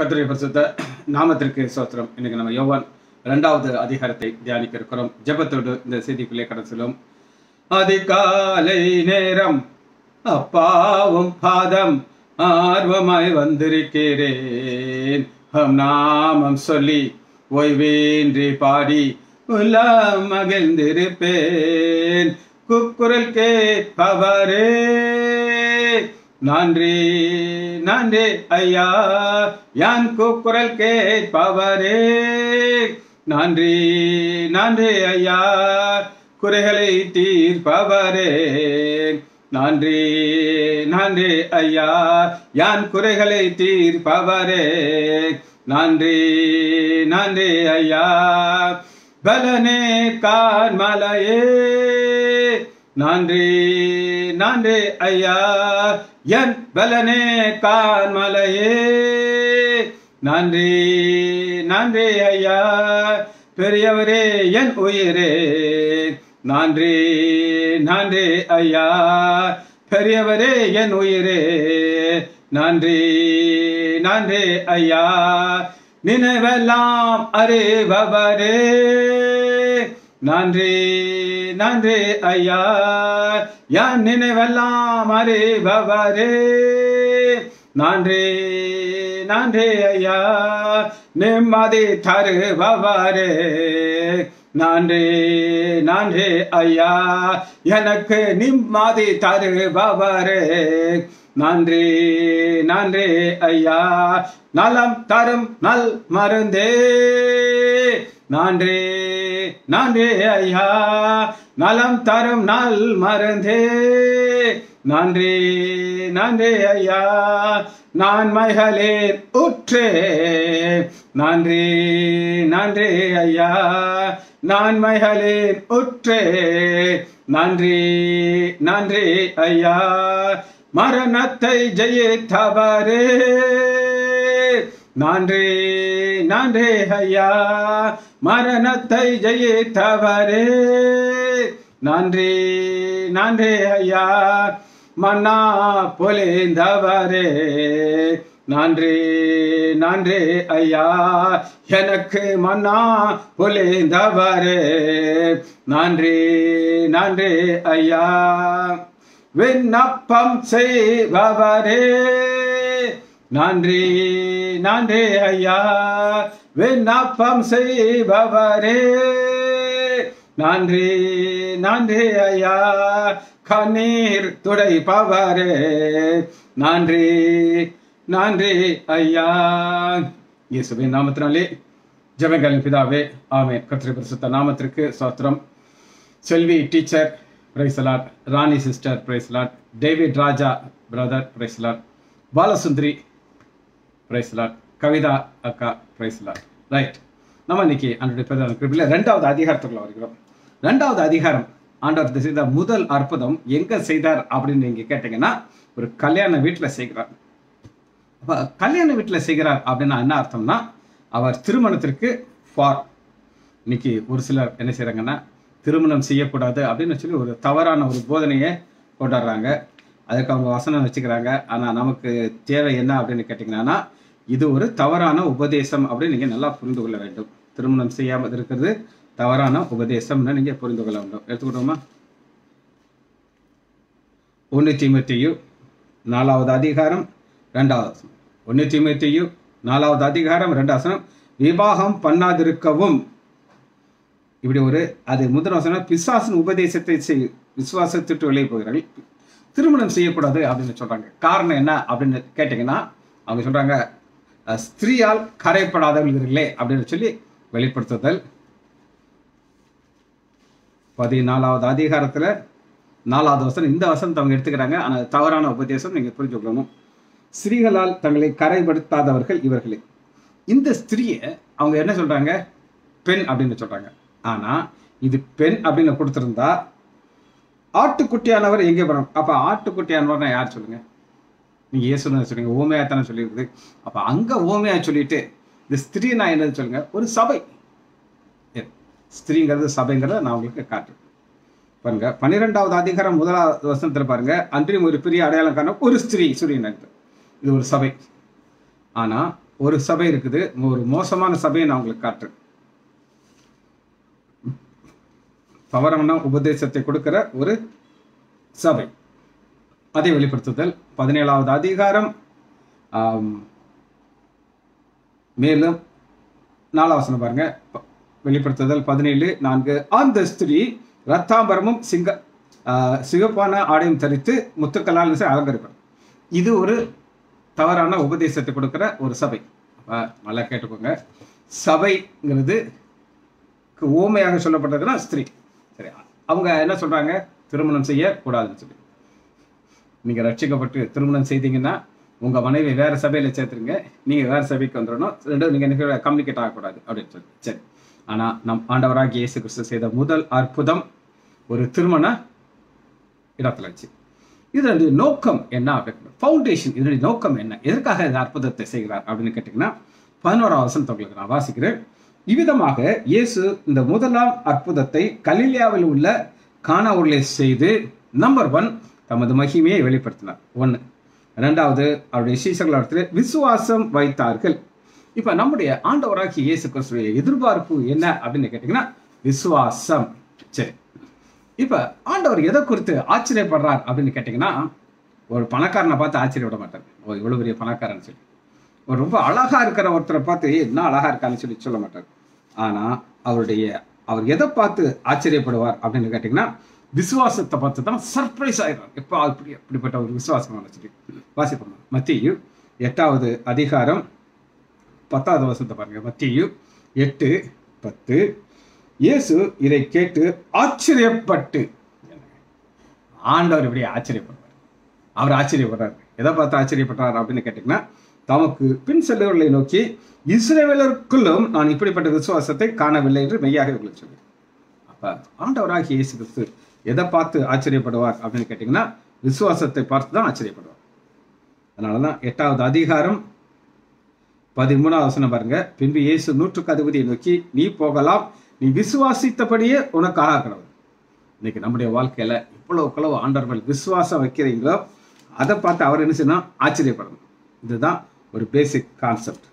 கர்த்தருடைய பரிசுத்த நாமத்திற்கு சோத்திரம் இன்னைக்கு நம்ம யோவான் இரண்டாவது அதிகாரத்தை தியானிக்க இருக்கிறோம் ஜெபத்தோடு இந்த செய்திக்குள்ளே கடந்து செல்லும் அதிகாலை நேரம் அப்பாவும் பாதம் ஆர்வமாய் வந்திருக்கிறேன் ஹம் நாமம் சொல்லி ஓய்வின்றி பாடி உலாம் மகிழ்ந்திருப்பேன் குக்குரல் கேட்பவரே நன்றி நன்றி ஐயா யான் கூக்குரல் கேட்பவரே நன்றி நன்றி ஐயா குறைகளை தீர்ப்பவரே நன்றி நன்றி ஐயா யான் குறைகளை தீர்ப்பவரே நன்றி நன்றி ஐயா பலனே கார்மலையே நன்றி நன்றி ஐயா என் பலனே கான்மலையே நன்றி நன்றி ஐயா பெரியவரே என் உயிரே நன்றி நன்றி ஐயா பெரியவரே என் உயிரே நன்றி நன்றி ஐயா நினைவெல்லாம் அறிபவரே நன்றி நன்றி ஐயா என் நினைவெல்லாம் அறிபவரே நன்றி நன்றி ஐயா நிம்மதி தருபவரே நன்றி நன்றி ஐயா எனக்கு நிம்மதி தருபவரே நன்றி நன்றி ஐயா நலம் தரும் நல் மருந்தே நன்றி நன்றி ஐயா நலம் தரும் நல் மருந்தே நன்றி நன்றி ஐயா நான் மைகளேன் உற்றே நன்றி நன்றி ஐயா நான் மைகளேன் உற்றே நன்றி நன்றி ஐயா மரணத்தை ஜெயித்தவரே நன்றி நன்றி ஐயா மரணத்தை ஜெயித்தவரே நன்றி நன்றி ஐயா மன்னா பொலிந்தவரே நன்றி நன்றி ஐயா எனக்கு மன்னா பொலிந்தவரே நன்றி நன்றி ஐயா விண்ணப்பம் செய்பவரே நன்றி நன்றி ஐயா விண்ணப்பம் செய்பவரே நன்றி நன்றி ஐயா கண்ணீர் துடைப்பவரே நன்றி நன்றி ஐயா இயேசுவின் நாமத்தினாலே ஜெபங்களின் பிதாவே ஆமே கத்திரி பரிசுத்த நாமத்திற்கு சோத்திரம் Selvi teacher praise the Lord Rani sister praise the Lord David Raja brother praise the Lord Balasundari praise the Lord Kavitha அக்கா பிரைஸ்லாட் ரைட் நம்ம இன்னைக்கு அன்றைய பிரதான குறிப்பில் ரெண்டாவது அதிகாரத்துக்குள்ள வருகிறோம் ரெண்டாவது அதிகாரம் ஆண்டவர் செய்த முதல் அற்புதம் எங்க செய்தார் அப்படின்னு நீங்க கேட்டீங்கன்னா ஒரு கல்யாண வீட்டில் செய்கிறார் அப்ப கல்யாண வீட்டில் செய்கிறார் அப்படின்னா என்ன அர்த்தம்னா அவர் திருமணத்திற்கு ஃபார் இன்னைக்கு ஒரு சிலர் என்ன செய்றாங்கன்னா திருமணம் செய்யக்கூடாது அப்படின்னு சொல்லி ஒரு தவறான ஒரு போதனையை கொண்டாடுறாங்க அதுக்கு அவங்க வசனம் வச்சுக்கிறாங்க ஆனால் நமக்கு தேவை என்ன அப்படின்னு கேட்டிங்கன்னா இது ஒரு தவறான உபதேசம் அப்படின்னு நீங்கள் நல்லா புரிந்து கொள்ள வேண்டும் திருமணம் செய்யாமல் இருக்கிறது தவறான உபதேசம்னு நீங்கள் புரிந்து கொள்ள வேண்டும் எடுத்துக்கிட்டோமா ஒன்று தீமத்தியு நாலாவது அதிகாரம் ரெண்டாவது வசனம் ஒன்று தீமத்தியு நாலாவது அதிகாரம் ரெண்டாவது வசனம் விவாகம் பண்ணாதிருக்கவும் இப்படி ஒரு அது முதல் வசனம் பிசாசின் உபதேசத்தை செய் விசுவாசத்திட்டு வெளியே போகிறார்கள் திருமணம் செய்யக்கூடாது அப்படின்னு சொல்றாங்க காரணம் என்ன அப்படின்னு கேட்டிங்கன்னா அவங்க சொல்றாங்க அஹ், ஸ்திரீயால் கரைப்படாதவர்களே அப்படின்னு சொல்லி வெளிப்படுத்துதல் பதினாலாவது அதிகாரத்துல நாலாவது வசனம் இந்த வசனத்தை அவங்க எடுத்துக்கிறாங்க ஆனால் தவறான உபதேசம் நீங்க புரிஞ்சு கொள்ளணும் ஸ்திரீகளால் தங்களை கரைப்படுத்தாதவர்கள் இவர்களே இந்த ஸ்திரீயை அவங்க என்ன சொல்றாங்க பெண் அப்படின்னு சொல்றாங்க ஆனா இது பெண் அப்படின்னு கொடுத்திருந்தா ஆட்டுக்குட்டியானவர் எங்கே போறோம் அப்ப ஆட்டுக்குட்டியானவர்னா யார் சொல்லுங்க நீங்க இயேசுன்னு சொல்லுங்க ஓமையா தானே சொல்லியிருக்குது அப்ப அங்க ஓமையா சொல்லிட்டு இந்த ஸ்திரீ நான் என்னது சொல்லுங்க ஒரு சபை ஏ, ஸ்திரீங்கிறது சபைங்கிறத நான் உங்களுக்கு காட்டுறேன் பாருங்க பன்னிரெண்டாவது அதிகாரம் முதலாவது வசனத்துல பாருங்க அன்றியும் ஒரு பெரிய அடையாளம் காரணம் ஒரு ஸ்திரீ சூரியன் இது ஒரு சபை ஆனா ஒரு சபை இருக்குது ஒரு மோசமான சபையை நான் உங்களுக்கு காட்டுறேன் தவறான உபதேசத்தை கொடுக்கிற ஒரு சபை அதை வெளிப்படுத்துதல் பதினேழாவது அதிகாரம் ஆம், மேலும் நாலாவசனம் பாருங்க ப- வெளிப்படுத்துதல் பதினேழு நான்கு அந்த ஸ்திரீ ரத்தாம்பரமும் சிங்க ஆ, சிவப்பான ஆடையும் தரித்து முத்துக்களால் அலங்கரிப்பார் இது ஒரு தவறான உபதேசத்தை கொடுக்கிற ஒரு சபை அப்ப நல்லா கேட்டுக்கோங்க சபைங்கிறது க்கு ஊமையாக சொல்லப்பட்டதுன்னா ஸ்திரீ சரி அவங்க என்ன சொல்றாங்க திருமணம் செய்ய கூடாதுன்னு சொல்லி நீங்க ரட்சிக்கப்பட்டு திருமணம் செய்தீங்கன்னா உங்க மனைவி வேற சபையில சேர்த்துருங்க நீங்க வேற சபைக்கு வந்துடணும் ரெண்டும் நீங்க எனக்கு கம்யூனிகேட் ஆகக்கூடாது அப்படின்னு சொல்லி சரி ஆனா நம் ஆண்டவராகிய இயேசு கிறிஸ்து செய்த முதல் அற்புதம் ஒரு திருமண இடத்துல வச்சு இதனுடைய நோக்கம் என்ன அப்படின்னு ஃபவுண்டேஷன் இதனுடைய நோக்கம் என்ன எதற்காக இந்த அற்புதத்தை செய்கிறார் அப்படின்னு கேட்டிங்கன்னா பதினோராம் வசனத்தை உங்களுக்கு நான் வாசிக்கிறேன் இவ்விதமாக இயேசு இந்த முதலாம் அற்புதத்தை கலிலியாவில் உள்ள கானாவூரிலே செய்து நம்பர் ஒன் தமது மகிமையை வெளிப்படுத்தினார் ஒன்று ரெண்டாவது அவருடைய சீசர்களிடத்தில் விசுவாசம் வைத்தார்கள் இப்ப நம்முடைய ஆண்டவராகிய இயேசு கிறிஸ்துடைய எதிர்பார்ப்பு என்ன அப்படின்னு கேட்டிங்கன்னா விசுவாசம் சரி இப்ப ஆண்டவர் எதை குறித்து ஆச்சரியப்படுறார் அப்படின்னு கேட்டிங்கன்னா ஒரு பணக்காரனை பார்த்து ஆச்சரியப்பட மாட்டார் ஓ இவ்வளவு பெரிய பணக்காரன்னு சொல்லி ஒரு ரொம்ப அழகா இருக்கிற ஒருத்தரை பார்த்து "ஏய், என்ன அழகா இருக்கான்னு சொல்லி சொல்ல மாட்டார் ஆனா அவருடைய அவர் எதை பார்த்து ஆச்சரியப்படுவார் அப்படின்னு கேட்டிங்கன்னா விசுவாசத்தை பார்த்து தான் சர்ப்ரைஸ் ஆயிடுறார் எப்போ அப்படி அப்படிப்பட்ட ஒரு விசுவாசம் சொல்லி வாசிப்போம் மத்தியு எட்டாவது அதிகாரம் பத்தாவது வசனத்தை பாருங்க மத்தியு எட்டு பத்து இயேசு இதை கேட்டு ஆச்சரியப்பட்டு ஆண்டவர் இப்படி ஆச்சரியப்படுறார் அவர் ஆச்சரியப்படுறார் எதை பார்த்து ஆச்சரியப்படுறார் அப்படின்னு கேட்டிங்கன்னா தமக்கு பின் செல்லுவர்களை நோக்கி இஸ்ரேவேலருக்குள்ளும் நான் இப்படிப்பட்ட விசுவாசத்தை காணவில்லை என்று மெய்யாக உங்களுக்கு சொல்லி அப்ப ஆண்டவராகிய இயேசு கிறிஸ்து எதை பார்த்து ஆச்சரியப்படுவார் அப்படின்னு கேட்டிங்கன்னா விசுவாசத்தை பார்த்து தான் ஆச்சரியப்படுவார் அதனால தான் எட்டாவது அதிகாரம் பதிமூணாவது வசனம் பாருங்க பின்பு இயேசு நூற்றுக்கு அதிபதியை நோக்கி நீ போகலாம் நீ விசுவாசித்தபடியே உனக்கு ஆகிறது இன்னைக்கு நம்முடைய வாழ்க்கையில இவ்வளவு களவு ஆண்டவர்கள் விசுவாசம் வைக்கிறீங்களோ அதை பார்த்து அவர் என்ன செய்யணும் ஆச்சரியப்படணும் இதுதான் ஒரு பேசிக் கான்செப்ட்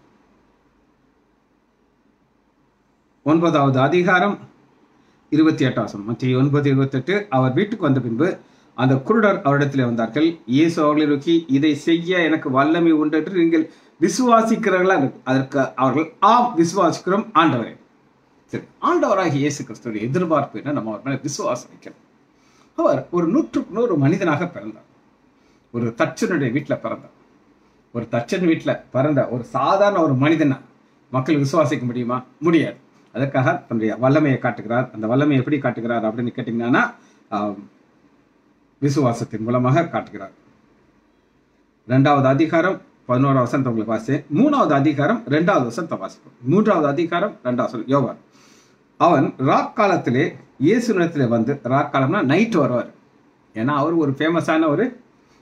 ஒன்பதாவது அதிகாரம் இருபத்தி எட்டாம் மத்திய ஒன்பது இருபத்தெட்டு அவர் வீட்டுக்கு வந்த பின்பு அந்த குருடர் அவரிடத்தில் வந்தார்கள் இயேசு அவர்களை நோக்கி இதை செய்ய எனக்கு வல்லமை உண்டு என்று நீங்கள் விசுவாசிக்கிறீர்களா அதற்கு அவர்கள் ஆம் விசுவாசிக்கிறோம் ஆண்டவரே சரி ஆண்டவராகிய இயேசு கிறிஸ்துடைய எதிர்பார்ப்பு என்ன நம்ம அவர் மேல விசுவாசம் வைக்கணும் அவர் ஒரு நூற்றுக்கு நூறு மனிதனாக பிறந்தார் ஒரு தச்சனுடைய வீட்டில் பிறந்தார் ஒரு தச்சன் வீட்டில் பிறந்த ஒரு சாதாரண ஒரு மனிதனா மக்கள் விசுவாசிக்க முடியுமா முடியாது அதற்காக தன்னுடைய வல்லமையை காட்டுகிறார் அந்த வல்லமையை எப்படி காட்டுகிறார் அப்படின்னு கேட்டிங்கன்னா ஆம், விசுவாசத்தின் மூலமாக காட்டுகிறார் ரெண்டாவது அதிகாரம் பதினோராவது வசனத்தை உங்களுக்கு வாசித்தேன் மூணாவது அதிகாரம் ரெண்டாவது வசனத்தை வாசிப்போம் மூன்றாவது அதிகாரம் ரெண்டாவது வசனம் யோவான் அவன் ராக் காலத்திலே இயேசு நிலத்திலே வந்து ராக் காலம்னா நைட் வருவார் ஏன்னா அவர் ஒரு ஃபேமஸான ஒரு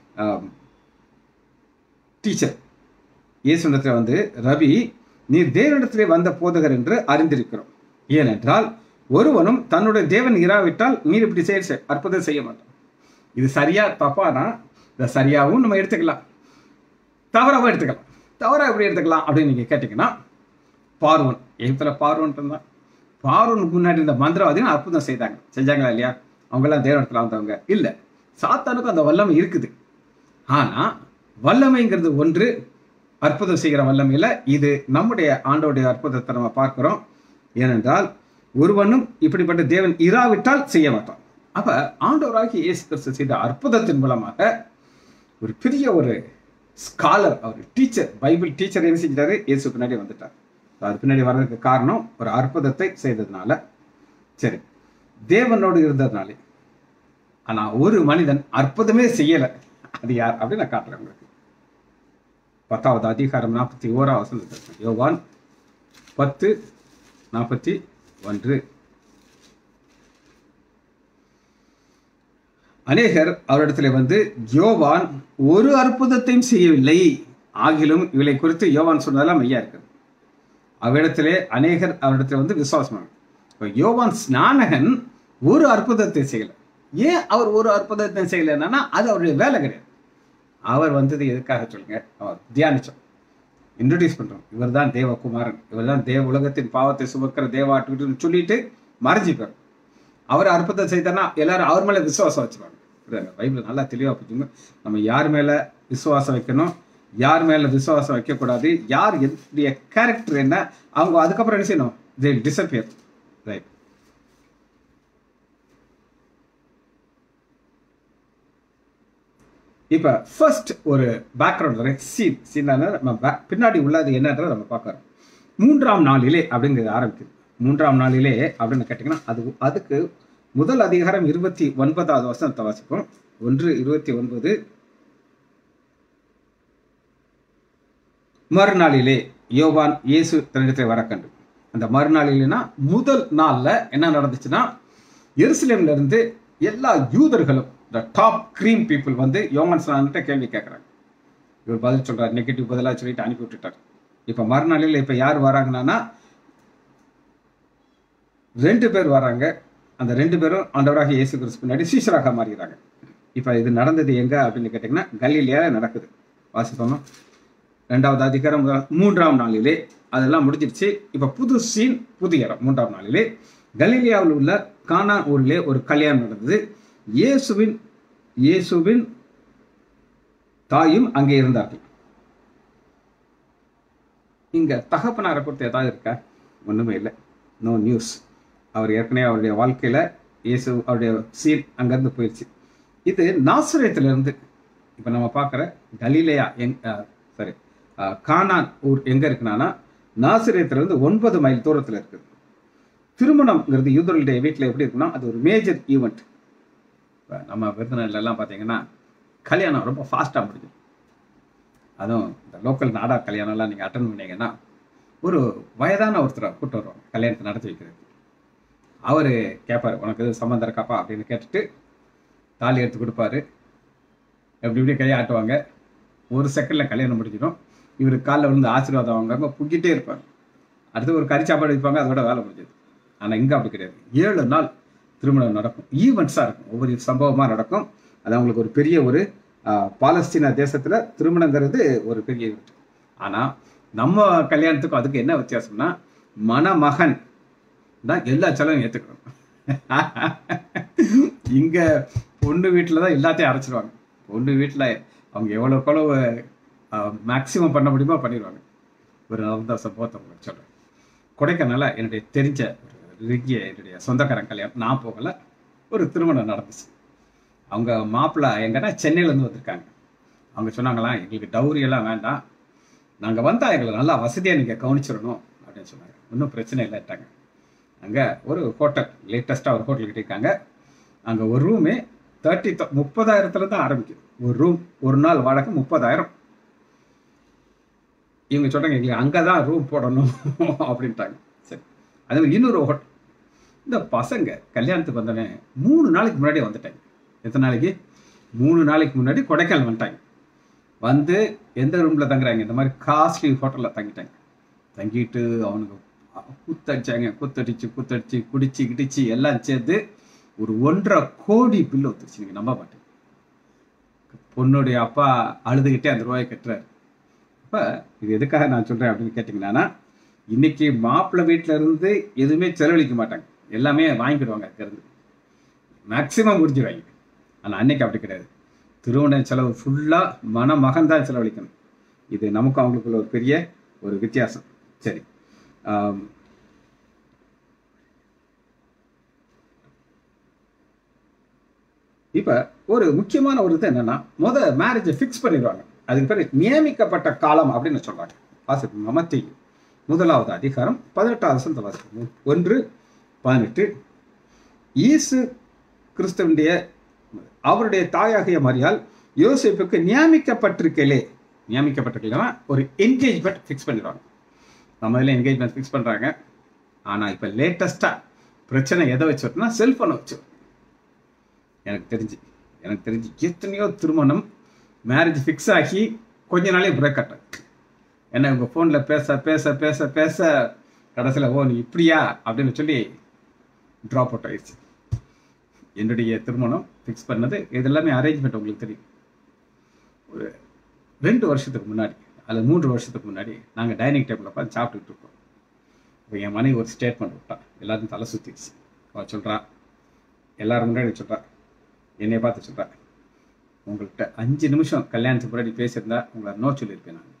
டீச்சர் இயேசுனிடத்தில் வந்து ரவி நீர் தேவனிடத்திலே வந்த போதகர் என்று அறிந்திருக்கிறோம் ஏனென்றால் ஒருவனும் தன்னுடைய தேவன் இராவிட்டால் நீர் இப்படி செய்ய அற்புதம் செய்ய மாட்டான் இது சரியா தப்பானா இதை சரியாகவும் நம்ம எடுத்துக்கலாம் தவறாகவும் எடுத்துக்கலாம் தவறா எப்படி எடுத்துக்கலாம் அப்படின்னு நீங்க கேட்டீங்கன்னா பார்வன் எகிப்துல பார்வன் இருந்தான் பார்வனுக்கு முன்னாடி இருந்த மந்திரவாதிகள் அற்புதம் செய்தாங்க செஞ்சாங்களா இல்லையா அவங்கெல்லாம் தேவனத்தில் வந்தவங்க இல்லை சாத்தானுக்கும் அந்த வல்லமை இருக்குது ஆனா வல்லமைங்கிறது ஒன்று அற்புதம் செய்கிற வல்லமையில இது நம்முடைய ஆண்டோடைய அற்புதத்தை நம்ம பார்க்கிறோம் ஏனென்றால் ஒருவனும் இப்படிப்பட்ட தேவன் இராவிட்டால் செய்ய மாட்டான் அப்ப ஆண்டவராகிய இயேசு கிறிஸ்து செய்த அற்புதத்தின் மூலமாக ஒரு பெரிய ஒரு ஸ்காலர் அவர் டீச்சர் பைபிள் டீச்சர் என்ன செஞ்சிட்டாரு இயேசு பின்னாடி வந்துட்டார் அது பின்னாடி வர்றதுக்கு காரணம் ஒரு அற்புதத்தை செய்ததுனால சரி தேவனோடு இருந்ததுனாலே ஆனா ஒரு மனிதன் அற்புதமே செய்யல அது யார் அப்படின்னு நான் காட்டுறேன் உங்களுக்கு பத்தாவது அதிகாரம் நாற்பத்தி ஓராவது வசனத்தில் யோவான் பத்து நாற்பத்தி ஒன்று அநேகர் அவரிடத்தில் வந்து யோவான் ஒரு அற்புதத்தையும் செய்யவில்லை ஆகிலும் இவளை குறித்து யோவான் சொன்னதெல்லாம் மையா இருக்கு அவ்விடத்திலே அநேகர் அவரிடத்தில் வந்து விசுவாசம் இப்போ யோவான் ஸ்நானகன் ஒரு அற்புதத்தை செய்யல ஏன் அவர் ஒரு அற்புதத்தை செய்யலைன்னா அது அவருடைய வேலை கிடையாது அவர் வந்தது எதுக்காக சொல்லுங்க அவர் தியானிச்சோம் இன்ட்ரடியூஸ் பண்றோம் இவர் தான் தேவகுமாரன் இவர் தான் தேவ உலகத்தின் பாவத்தை சுமக்கிற தேவாட்டுன்னு சொல்லிட்டு மறைஞ்சிப்பார் அவர் அற்புதம் செய்தார்னா எல்லாரும் அவர் மேல விசுவாசம் வச்சுருவாங்க புரியுதா? பைபிள் நல்லா தெளிவா புரிஞ்சுங்க நம்ம யார் மேல விசுவாசம் வைக்கணும் யார் மேல விசுவாசம் வைக்கக்கூடாது யார் என்னுடைய கேரக்டர் என்ன அவங்க அதுக்கப்புறம் என்ன செய்யணும் தே டிசப்பியர் ரைட் இப்போ ஃபர்ஸ்ட் ஒரு பேக்ரவுண்ட் வரை சீன் சீன் நம்ம back- பின்னாடி உள்ளது என்னன்றதை நம்ம பார்க்கறோம் மூன்றாம் நாளிலே அப்படிங்கிறது ஆரம்பிக்குது மூன்றாம் நாளிலே அப்படின்னு கேட்டிங்கன்னா அது அதுக்கு முதல் அதிகாரம் இருபத்தி ஒன்பதாவது வசனத்தை வாசிப்போம் ஒன்று இருபத்தி ஒன்பது மறுநாளிலே யோவான் இயேசு தன்னிடத்தில் வர கண்டு அந்த மறுநாளிலேனா முதல் நாள்ல என்ன நடந்துச்சுன்னா எருசலேம்ல இருந்து எல்லா யூதர்களும் த டாப் க்ரீம் பீப்புள் வந்து யோவான் ஸ்நானன்ட்ட கேள்வி கேட்குறாங்க இவர் பதில் சொல்றாரு நெகட்டிவ் பதிலாக சொல்லிட்டு அனுப்பி விட்டுட்டார் இப்போ மறுநாளில் இப்போ யார் வராங்கன்னா ரெண்டு பேர் வராங்க அந்த ரெண்டு பேரும் ஆண்டவராக இயேசு கிறிஸ்து பின்னாடி சீஷராக மாறுகிறாங்க இப்போ இது நடந்தது எங்க அப்படின்னு கேட்டிங்கன்னா கலிலியால நடக்குது வாசிப்போமா ரெண்டாவது அதிகாரம் முதல் மூன்றாம் நாளிலே அதெல்லாம் முடிஞ்சிருச்சு இப்போ புது சீன் புது இடம் மூன்றாம் நாளிலே கலிலியாவில் உள்ள கானா ஊரிலே ஒரு கல்யாணம் நடந்தது இயேசுவின் இயேசுவின் தாயும் அங்கே இருந்தார்கள் இங்க தகப்பனாரை பொறுத்து ஏதாவது இருக்கா ஒண்ணுமே இல்லை நோ நியூஸ் அவர் ஏற்கனவே அவருடைய வாழ்க்கையில இயேசு அவருடைய சீன் அங்கேருந்து போயிடுச்சு இது நாசுரேத்துல இருந்து இப்போ நம்ம பார்க்குற கலிலேயா எங் சாரி கானான் ஊர் எங்க இருக்குன்னா நாசிரியத்துல இருந்து ஒன்பது மைல் தூரத்துல இருக்குது திருமணம்ங்கிறது யூதர்களுடைய வீட்டில் எப்படி இருக்குன்னா அது ஒரு மேஜர் ஈவெண்ட் நம்ம விருதுநகர்ல எல்லாம் பார்த்தீங்கன்னா கல்யாணம் ரொம்ப ஃபாஸ்ட்டாக முடியும் அதுவும் இந்த லோக்கல் நாடார் கல்யாணம்லாம் நீங்கள் அட்டன் பண்ணீங்கன்னா ஒரு வயதான ஒருத்தரை கூட்டு வருவாங்க கல்யாணத்தை நடத்தி வைக்கிறது அவர் கேட்பாரு உனக்கு எதுவும் சம்மந்தம் இருக்காப்பா அப்படின்னு கேட்டுட்டு தாலி எடுத்து கொடுப்பாரு எப்படி இப்படி கையை ஆட்டுவாங்க ஒரு செகண்டில் கல்யாணம் முடிஞ்சிடும் இவர் காலில் விழுந்து ஆசீர்வாதம் வாங்காம புக்கிட்டே இருப்பார் அடுத்து ஒரு கறி சாப்பாடு வைப்பாங்க அதோட வேலை முடிஞ்சது ஆனால் இங்கே அப்படி கிடையாது ஏழு நாள் திருமணம் நடக்கும் ஈவெண்ட்ஸாக இருக்கும் ஒவ்வொரு சம்பவமாக நடக்கும் அது அவங்களுக்கு ஒரு பெரிய ஒரு ஆஹ், பாலஸ்தீன தேசத்தில் திருமணங்கிறது ஒரு பெரிய ஈவெண்ட் ஆனால் நம்ம கல்யாணத்துக்கும் அதுக்கு என்ன வித்தியாசம்னா மணமகன் தான் எல்லா செலவும் ஏற்றுக்கணும் இங்கே பொண்ணு வீட்டில் தான் எல்லாத்தையும் அரைச்சிருவாங்க பொண்ணு வீட்டில் அவங்க எவ்வளோக்கு எவ்வளவு மேக்சிமம் பண்ண முடியுமோ பண்ணிடுவாங்க ஒரு நடந்த சம்பவத்தை உங்களுக்கு சொல்கிறேன் கொடைக்கானல என்னுடைய தெரிஞ்ச ஒரு நெருங்கிய என்னுடைய சொந்தக்காரன் கல்யாணம் நான் போகல ஒரு திருமணம் நடந்துச்சு அவங்க மாப்பிள்ளை எங்கன்னா சென்னையிலேருந்து வந்திருக்காங்க அவங்க சொன்னாங்களாம் எங்களுக்கு டவுரி எல்லாம் வேண்டாம் நாங்கள் வந்தால் எங்களை நல்லா வசதியாக நீங்கள் கவனிச்சிடணும் அப்படின்னு சொன்னாங்க ஒன்றும் பிரச்சனை இல்லைட்டாங்க அங்கே ஒரு ஹோட்டல் லேட்டஸ்ட்டாக ஒரு ஹோட்டல் கட்டியிருக்காங்க அங்கே ஒரு ரூமே தேர்ட்டி முப்பதாயிரத்துல தான் ஆரம்பிக்குது ஒரு ரூம் ஒரு நாள் வாடகை முப்பதாயிரம் இவங்க சொல்றாங்க எங்களுக்கு அங்கே தான் ரூம் போடணும் அப்படின்ட்டாங்க சரி அதே மாதிரி இன்னொரு ஹோட்டல் இந்த பசங்க கல்யாணத்துக்கு வந்தோடனே மூணு நாளைக்கு முன்னாடி வந்துட்டாங்க எத்தனை நாளைக்கு மூணு நாளைக்கு முன்னாடி கொடைக்கானல் வந்துட்டாங்க வந்து எந்த ரூமில் தங்குறாங்க இந்த மாதிரி காஸ்ட்லி ஹோட்டலில் தங்கிட்டாங்க தங்கிட்டு அவனுக்கு குத்தடிச்சாங்க குத்தடிச்சு குத்தடிச்சு குடிச்சு கிடிச்சு எல்லாம் சேர்த்து ஒரு ஒன்றரை கோடி பில்லு வந்துருச்சு நீங்கள் நம்ப மாட்டேன் பொண்ணுடைய அப்பா அழுதுகிட்டே அந்த ரூபாயை கட்டுறாரு அப்போ இது எதுக்காக நான் சொல்கிறேன் அப்படின்னு கேட்டிங்கன்னா இன்னைக்கு மாப்பிள்ளை வீட்டில் இருந்து எதுவுமே செலவழிக்க மாட்டாங்க எல்லாமே வாங்கிக்கிடுவாங்க அங்கேருந்து மேக்சிமம் முடிஞ்சிடுவாங்க ஆனால் அன்னைக்கு அப்படி கிடையாது திருமண செலவு ஃபுல்லாக மணமகன் தான் செலவழிக்கணும் இது நமக்கும் அவங்களுக்குள்ள ஒரு பெரிய ஒரு வித்தியாசம் சரி ஆம், இப்ப ஒரு முக்கியமான ஒரு இது என்னன்னா முத மேரேஜை ஃபிக்ஸ் பண்ணிடுவாங்க அதுக்கு பேர் நியமிக்கப்பட்ட காலம் அப்படின்னு சொல்றாங்க வாசிப்பு மமத்தி முதலாவது அதிகாரம் பதினெட்டாவது வசனத்தை வாசிப்போம் ஒன்று பதினெட்டு இயேசு கிறிஸ்துவனுடைய அவருடைய தாயாகிய மரியால் யோசிப்புக்கு நியமிக்கப்பட்டிருக்கலே நியமிக்கப்பட்டிருக்கலாம் ஒரு என்கேஜ்மெண்ட் ஃபிக்ஸ் பண்ணிடுவாங்க நம்ம இதில் என்கேஜ்மெண்ட் ஃபிக்ஸ் பண்றாங்க ஆனா இப்ப லேட்டஸ்டா பிரச்சனை எதை வச்சு வருதுன்னா செல்போனை வச்சு வருது. எனக்கு தெரிஞ்சு எனக்கு தெரிஞ்சு எத்தனையோ திருமணம் மேரேஜ் ஃபிக்ஸ் ஆகி கொஞ்ச நாளே பிரேக் ஆட்டம் ஏன்னா உங்கள் ஃபோனில் பேச பேச பேச பேச கடைசியில் ஓ நீ இப்படியா அப்படின்னு சொல்லி ட்ராப் அவுட் ஆயிடுச்சு என்னுடைய திருமணம் ஃபிக்ஸ் பண்ணது இது எல்லாமே அரேஞ்ச்மெண்ட் உங்களுக்கு தெரியும் ஒரு ரெண்டு வருஷத்துக்கு முன்னாடி அது மூன்று வருஷத்துக்கு முன்னாடி நாங்கள் டைனிங் டேபிளில் உட்காந்து சாப்பிட்டுட்டு இருக்கோம் இப்போ என் மனைவி ஒரு ஸ்டேட்மெண்ட் விட்டா எல்லாரும் தலை சுற்றிடுச்சு அவள் சொல்கிறா எல்லாரும் முன்னாடி சொல்கிறா என்னைய பார்த்து சொல்கிறா உங்கள்கிட்ட அஞ்சு நிமிஷம் கல்யாணத்துக்கு முன்னாடி பேசியிருந்தா உங்களை நோ சொல்லியிருப்பேன் நான்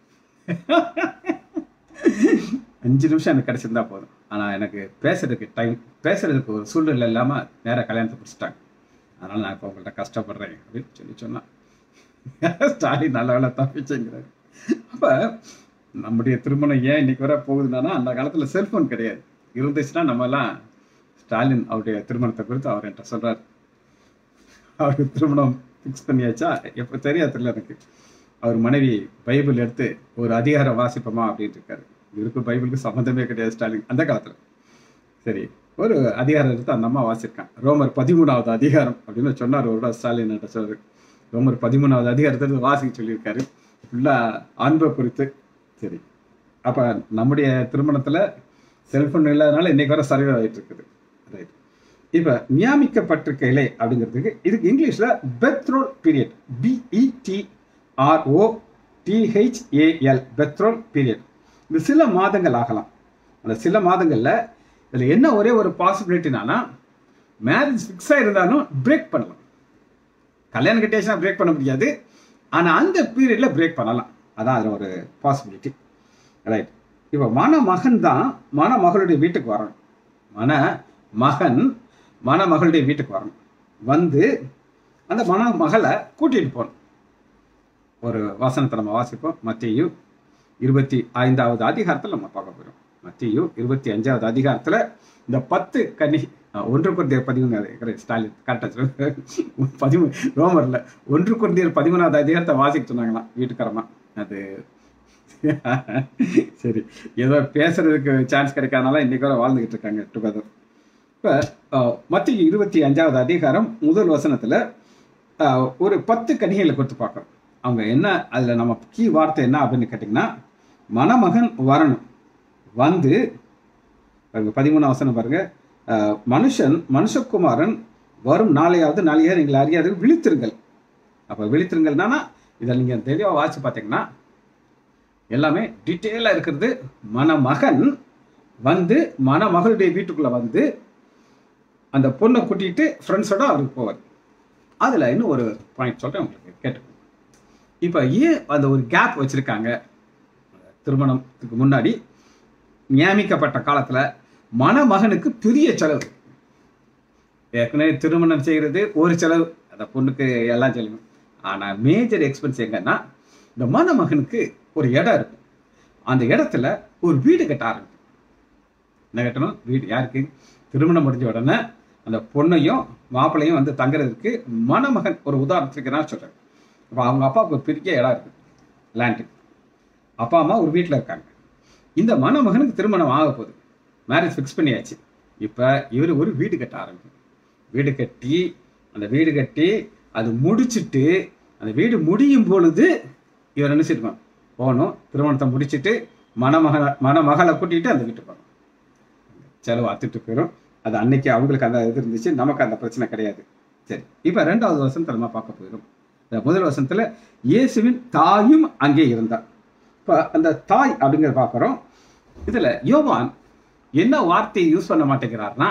அஞ்சு நிமிஷம் எனக்கு கிடைச்சிருந்தா போதும் ஆனால் எனக்கு பேசுறதுக்கு டைம் பேசுறதுக்கு ஒரு சூழ்நிலை இல்லாமல் நேராக கல்யாணத்தை பிடிச்சிட்டாங்க அதனால் நான் இப்போ உங்கள்கிட்ட கஷ்டப்படுறேன் அப்படின்னு சொல்லி சொன்னான் ஸ்டாலின் நல்ல வேலை தப்பிச்சுங்கிறாரு அப்போ நம்முடைய திருமணம் ஏன் இன்னைக்கு வர போகுதுன்னா அந்த காலத்தில் செல்ஃபோன் கிடையாது இருந்துச்சுன்னா நம்ம எல்லாம் ஸ்டாலின் அவருடைய திருமணத்தை குறித்து அவர் என்கிட்ட சொல்றாரு அவருக்கு திருமணம் ஃபிக்ஸ் பண்ணியாச்சா எப்போ தெரியாது தெரியல எனக்கு அவர் மனைவி பைபிள் எடுத்து ஒரு அதிகாரம் வாசிப்போமா அப்படின்ட்டு இருக்காரு இவருக்கு பைபிளுக்கு சம்மந்தமே கிடையாது ஸ்டாலின் அந்த காலத்தில் சரி ஒரு அதிகாரம் எடுத்து அந்த அம்மா வாசிருக்கான் ரோமர் பதிமூணாவது அதிகாரம் அப்படின்னு சொன்னார் ஒரு ஸ்டாலின் என்கிட்ட சொல்றாரு ரோமர் பதிமூணாவது அதிகாரத்தை வாசிக்க சொல்லியிருக்காரு ஃபுல்லாக அன்பை குறித்து சரி அப்போ நம்முடைய திருமணத்தில் செல்ஃபோன் இல்லாதனால இன்னைக்கு வர சர்வே ஆகிட்டு இருக்குது ரைட் இப்போ நியமிக்கப்பட்டிருக்க இலை அப்படிங்கிறதுக்கு இதுக்கு இங்கிலீஷில் பெத்ரோல் பீரியட் பிஇடிஆர்ஓ டிஹெச்ஏஎல் பெத்ரோல் பீரியட் இது சில மாதங்கள் ஆகலாம் அந்த சில மாதங்களில் இதில் என்ன ஒரே ஒரு பாசிபிலிட்டினானா மேரேஜ் ஃபிக்ஸ் ஆகிருந்தாலும் பிரேக் பண்ணலாம் கல்யாணம் கட்டியாச்சுன்னா பிரேக் பண்ண முடியாது ஆனால் அந்த பீரியடில் பிரேக் பண்ணலாம் அதான் அதில் ஒரு பாசிபிலிட்டி ரைட் இப்போ மணமகன் தான் மணமகளுடைய வீட்டுக்கு வரணும் மண மகன் மணமகளுடைய வீட்டுக்கு வரணும் வந்து அந்த மணமகளை கூட்டிகிட்டு போகணும் ஒரு வசனத்தை நம்ம வாசிப்போம் மத்தியு இருபத்தி ஐந்தாவது அதிகாரத்தில் நம்ம பார்க்க போகிறோம் மத்தியு இருபத்தி அஞ்சாவது அதிகாரத்தில் இந்த பத்து கன்னி ஒன்று குருந்தியர் பதிமூணு ஸ்டாலின் கரெக்டாக பதிமூணு ரோமரில் ஒன்று குருந்தியர் பதிமூணாவது அதிகாரத்தை வாசிக்க சொன்னாங்களாம் வீட்டுக்காரமா அது சரி ஏதோ பேசுறதுக்கு சான்ஸ் கிடைக்காதனால இன்னைக்கு வர வாழ்ந்துகிட்டு இருக்காங்க டுகெதர் இப்போ மத்திய இருபத்தி அஞ்சாவது அதிகாரம் முதல் வசனத்தில் ஒரு பத்து கனிகளை கொடுத்து பார்க்குறோம் அவங்க என்ன அதில் நம்ம கீ வார்த்தை என்ன அப்படின்னு கேட்டிங்கன்னா மணமகன் வரணும் வந்து பாருங்க பதிமூணாம் வசனம் பாருங்க மனுஷன் மனுஷகுமாரன் வரும் நாளையாவது நாளையாவது நீங்கள் அறியாது விழித்திருங்கள் அப்போ விழித்திருங்கள்னா இதை நீங்கள் தெளிவாக வாசிச்சு பார்த்தீங்கன்னா எல்லாமே டீட்டெயிலாக இருக்கிறது மணமகன் வந்து மணமகளுடைய வீட்டுக்குள்ளே வந்து அந்த பொண்ணை கூட்டிகிட்டு ஃப்ரெண்ட்ஸோட அவருக்கு போவார் அதில் இன்னும் ஒரு பாயிண்ட் சொல்கிறேன் உங்களுக்கு கேட்டுக்கோங்க இப்போ ஏன் அந்த ஒரு கேப் வச்சுருக்காங்க திருமணத்துக்கு முன்னாடி நியமிக்கப்பட்ட காலத்தில் மணமகனுக்கு பெரிய செலவு ஏற்கனவே திருமணம் செய்கிறது ஒரு செலவு அந்த பொண்ணுக்கு எல்லாம் செலவு ஆனால் மேஜர் எக்ஸ்பென்ஸ் எங்கன்னா இந்த மணமகனுக்கு ஒரு இடம் இருக்கும் அந்த இடத்துல ஒரு வீடு கட்ட ஆரம்பிக்கும் என்ன கட்டணும் வீடு யாருக்கு திருமணம் முடிஞ்ச உடனே அந்த பொண்ணையும் மாப்பிள்ளையும் வந்து தங்குறதுக்கு மணமகன் ஒரு உதாரணத்துக்கு நான் சொல்கிறேன் இப்போ அவங்க அப்பாவுக்கு ஒரு பெரிய இடம் இருக்குது லேண்டு அப்பா அம்மா ஒரு வீட்டில் இருக்காங்க இந்த மணமகனுக்கு திருமணம் ஆக போகுது மேரேஜ் ஃபிக்ஸ் பண்ணியாச்சு இப்போ இவர் ஒரு வீடு கட்ட ஆரம்பிக்கும் வீடு கட்டி அந்த வீடு கட்டி அது முடிச்சுட்டு அந்த வீடு முடியும் பொழுது இவர் என்ன செய்வான் போகணும் திருமணத்தை முடிச்சுட்டு மணமகளை மணமகளை கூட்டிகிட்டு அந்த வீட்டுக்கு போகணும் செலவு அத்துட்டு போயிடும் அது அன்னைக்கு அவங்களுக்கு அந்த இது இருந்துச்சு நமக்கு அந்த பிரச்சனை கிடையாது சரி இப்போ ரெண்டாவது வருஷம் நம்ம பார்க்க போயிடும் இந்த முதல் வருஷத்துல இயேசுவின் தாயும் அங்கே இருந்தார் இப்போ அந்த தாய் அப்படிங்கிறத பார்க்குறோம் இதில் யோவான் என்ன வார்த்தையை யூஸ் பண்ண மாட்டேங்கிறார்னா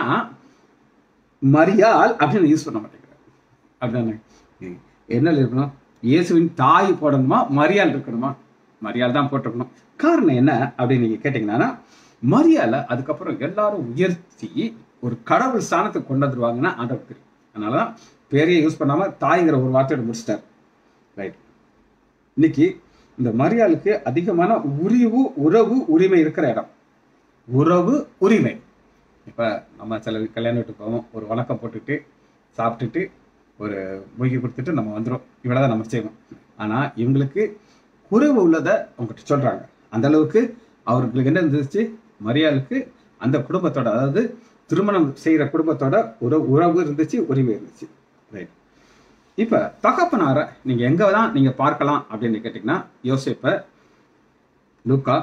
மரியாள் அப்படின்னு யூஸ் பண்ண மாட்டேங்கிறார் அப்படிதானே என்ன இருக்கணும் இயேசுவின் தாய் போடணுமா மரியாள் இருக்கணுமா மரியாள் தான் போட்டிருக்கணும் காரணம் என்ன அப்படின்னு நீங்கள் கேட்டிங்கன்னா மரியாதை அதுக்கப்புறம் எல்லாரும் உயர்த்தி ஒரு கடவுள் ஸ்தானத்துக்கு கொண்டு வந்துருவாங்கன்னா ஆண்டவர் தெரியும் அதனால தான் பேரையே யூஸ் பண்ணாமல் தாய்ங்கிற ஒரு வார்த்தையோட முடிச்சிட்டார் ரைட் இன்னைக்கு இந்த மரியாளுக்கு அதிகமான உரிவு உறவு உரிமை இருக்கிற இடம் உறவு உரிமை இப்போ நம்ம சில கல்யாண வீட்டுக்கு போவோம் ஒரு வணக்கம் போட்டுட்டு சாப்பிட்டுட்டு ஒரு மொய்கி கொடுத்துட்டு நம்ம வந்துடும் இவ்வளோ தான் நம்ம செய்வோம் ஆனால் இவங்களுக்கு குறைவு உள்ளதை அவங்ககிட்ட சொல்கிறாங்க அந்த அளவுக்கு அவர்களுக்கு என்ன இருந்துச்சு மரியாளுக்கு அந்த குடும்பத்தோட அதாவது திருமணம் செய்கிற குடும்பத்தோட உறவு உறவு இருந்துச்சு உரிமை இருந்துச்சு ரைட் இப்போ தகப்பனாரை நீங்கள் எங்கே தான் நீங்கள் பார்க்கலாம் அப்படின்னு கேட்டிங்கன்னா யோசிப்ப லூக்கா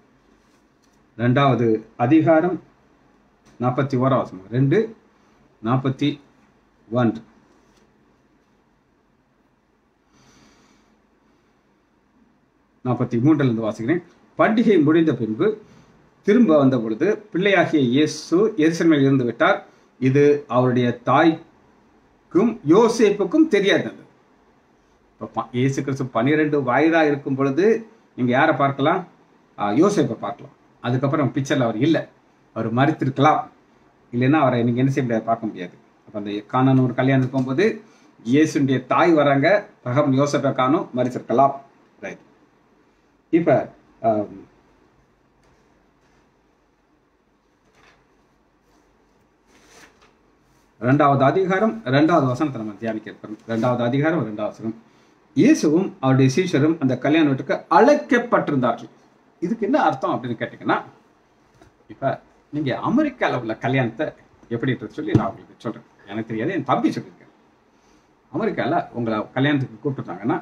ரெண்டாவது அதிகாரம் நாற்பத்தி ஓராவசம் ரெண்டு நாற்பத்தி ஒன்று நாற்பத்தி மூன்றிலிருந்து வாசிக்கிறேன் பண்டிகை முடிந்த பின்பு திரும்ப வந்த பொழுது பிள்ளையாகிய இயேசு எருசலேமில் இருந்து விட்டார் இது அவருடைய தாய்க்கும் யோசேப்புக்கும் தெரியாதது இப்போ ப- இயேசு கிறிஸ்து பன்னிரெண்டு வயதா இருக்கும் பொழுது நீங்க யாரை பார்க்கலாம் ஆஹ் யோசேப்பை பார்க்கலாம் அதுக்கப்புறம் பிக்சர்ல அவர் இல்லை அவர் மறித்திருக்கலாம் இல்லைன்னா அவரை நீங்க என்ன செய்ய முடியாது பார்க்க முடியாது அப்போ அந்த காணான ஒரு கல்யாணம் போகும்போது இயேசுடைய தாய் வராங்க தகவல் யோசேப்பை காணும் மறித்திருக்கலாம் ரைட் இப்போ ரெண்டாவது அதிகாரம் ரெண்டாவது வசனத்தை நம்ம தியானிக்க இருக்கிறோம் ரெண்டாவது அதிகாரம் ரெண்டாவது வசனம் இயேசுவும் அவருடைய சீஷரும் அந்த கல்யாண வீட்டுக்கு அழைக்கப்பட்டிருந்தார்கள் இதுக்கு என்ன அர்த்தம் அப்படின்னு கேட்டிங்கன்னா இப்போ நீங்கள் அமெரிக்காவில் உள்ள கல்யாணத்தை எப்படின்றது சொல்லி நான் உங்களுக்கு சொல்கிறேன் எனக்கு தெரியாது என் தம்பி சொல்லியிருக்கேன் அமெரிக்காவில் உங்களை கல்யாணத்துக்கு கூப்பிட்டுட்டாங்கன்னா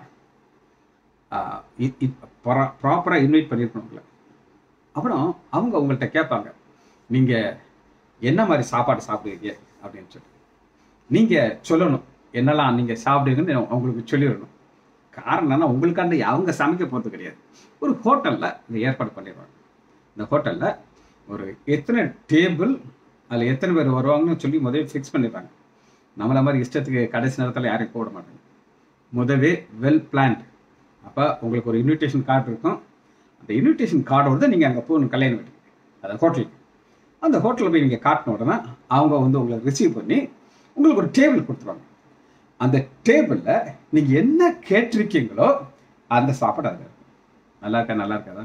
ப்ராப்பராக இன்வைட் பண்ணியிருக்கணும் உங்களை அப்புறம் அவங்க உங்கள்கிட்ட கேட்பாங்க நீங்கள் என்ன மாதிரி சாப்பாடு சாப்பிடுவீங்க அப்படின்னு சொல்லி நீங்கள் சொல்லணும் என்னெல்லாம் நீங்கள் சாப்பிடுவீங்கன்னு அவங்களுக்கு சொல்லிடணும் காரணம் என்னன்னா உங்களுக்காண்டி அவங்க சமைக்க போகிறது கிடையாது ஒரு ஹோட்டலில் இதை ஏற்பாடு பண்ணிடுவாங்க இந்த ஹோட்டலில் ஒரு எத்தனை டேபிள் அதில் எத்தனை பேர் வருவாங்கன்னு சொல்லி முதவே ஃபிக்ஸ் பண்ணிடுறாங்க நம்மள மாதிரி இஷ்டத்துக்கு கடைசி நேரத்தில் யாரையும் கூப்பிட மாட்டாங்க முதவே வெல் பிளான்ட் அப்போ உங்களுக்கு ஒரு இன்விடேஷன் கார்டு இருக்கும் அந்த இன்விடேஷன் கார்டோட தான் நீங்கள் அங்கே போகணும் கல்யாணம் வீட்டுக்கு அந்த ஹோட்டலுக்கு அந்த ஹோட்டலில் போய் நீங்கள் காட்டின உடனே அவங்க வந்து உங்களை ரிசீவ் பண்ணி உங்களுக்கு ஒரு டேபிள் கொடுத்துருவாங்க அந்த டேபிளில் நீங்கள் என்ன கேட்டிருக்கீங்களோ அந்த சாப்பாடு அதில் இருக்கும் நல்லா இருக்கா நல்லா இருக்காதா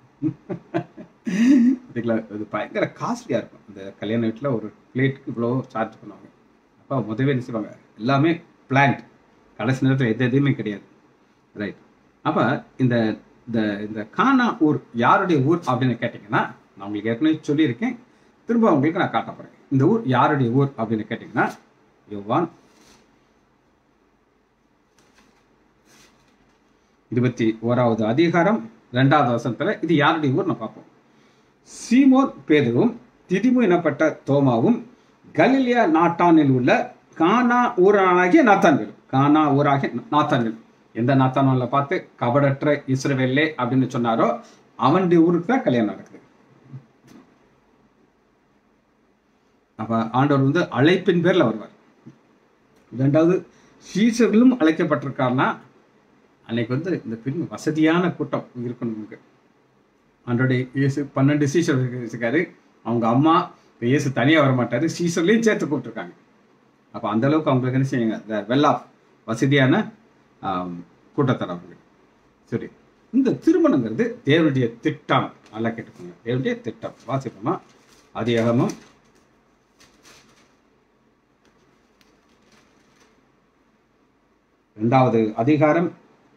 இதுக்குல இது பயங்கர காஸ்ட்லியாக இருக்கும் இந்த கல்யாண வீட்டில் ஒரு பிளேட்டுக்கு இவ்வளோ சார்ஜ் பண்ணுவாங்க அப்போ முதவே என்ன செய்வாங்க எல்லாமே பிளான்ட் கடைசி நேரத்தில் எது எதுவுமே கிடையாது ரைட் அப்போ இந்த இந்த இந்த கானா ஊர் யாருடைய ஊர் அப்படின்னு கேட்டிங்கன்னா நான் உங்களுக்கு ஏற்கனவே சொல்லியிருக்கேன் திரும்ப உங்களுக்கு நான் காட்ட போகிறேன் இந்த ஊர் யாருடைய ஊர் அப்படின்னு கேட்டிங்கன்னா யோவான் இருபத்தி ஓராவது அதிகாரம் ரெண்டாவது வசனத்துல இது யாருடைய ஊர் நான் பார்ப்போம் சீமோன் பேதுவும் திதிமு எனப்பட்ட தோமாவும் கலிலியா நாட்டானில் உள்ள கானா ஊரானாகிய நாத்தான்வேல் கானா ஊராகிய நாத்தான்வேல் எந்த நாத்தானில் பார்த்து கபடற்ற இஸ்ரவேலே அப்படின்னு சொன்னாரோ அவனுடைய ஊருக்கு தான் கல்யாணம் நடக்குது அப்ப ஆண்டவர் வந்து அழைப்பின் பேர்ல வருவார் ரெண்டாவது சீசர்களும் அழைக்கப்பட்டிருக்காருன்னா அன்னைக்கு வந்து இந்த பெரிய வசதியான கூட்டம் இருக்கணும் நமக்கு ஆண்டோடைய இயேசு பன்னெண்டு சீசர் இருக்காரு அவங்க அம்மா இப்போ இயேசு தனியாக வர மாட்டாரு சீசர்லையும் சேர்த்து கூப்பிட்டுருக்காங்க அப்போ அந்த அளவுக்கு அவங்களுக்கு என்ன செய்யுங்க வெல் ஆஃப் வசதியான ஆம், கூட்டத்தார் அவங்களுக்கு சரி இந்த திருமணங்கிறது தேவனுடைய திட்டம் நல்லா கேட்டுக்கோங்க தேவனுடைய திட்டம் வாசிப்போமா அதிகாரமும் ரெண்டாவது அதிகாரம்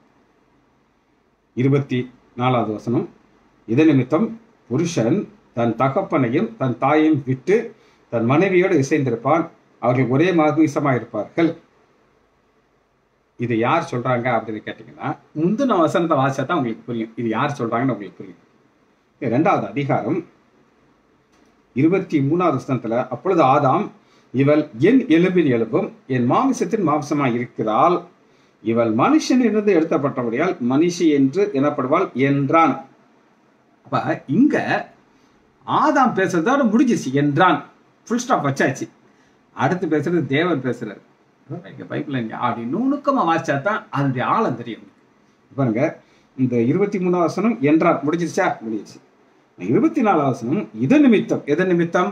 இருபத்தி நாலாவது வசனம் இதன் நிமித்தம் புருஷன் தன் தகப்பனையும் தன் தாயையும் விட்டு தன் மனைவியோடு இசைந்திருப்பான் அவர்கள் ஒரே மாகுசமாக இருப்பார்கள் இது யார் சொல்றாங்க அப்படின்னு கேட்டிங்கன்னா முந்தின வசனத்தை வாசிச்சா தான் உங்களுக்கு புரியும் இது யார் சொல்றாங்கன்னு உங்களுக்கு புரியும் இது ரெண்டாவது அதிகாரம் இருபத்தி மூணாவது வசனத்துல அப்பொழுது ஆதாம் இவள் என் எலும்பின் எலும்பும் என் மாமிசத்தின் மாம்சமாய் இருக்கிறாள் இவள் மனுஷன் இருந்து எடுத்தப்பட்டபடியால் மனுஷி என்று எனப்படுவாள் என்றான் அப்ப இங்க ஆதாம் பேசுறதோட முடிஞ்சிச்சு என்றான் ஃபுல் ஸ்டாப் வச்சாச்சு அடுத்து பேசுறது தேவன் பேசுறாரு இங்க பைபிள்ல நீங்க அப்படி நுணுக்கமா வாசிச்சா தான் அதனுடைய ஆழம் தெரியும் பாருங்க இந்த இருபத்தி மூணாவது வசனம் என்றான் முடிஞ்சிருச்சா முடிஞ்சிருச்சு இருபத்தி நாலாவது வசனம் இது நிமித்தம் எது நிமித்தம்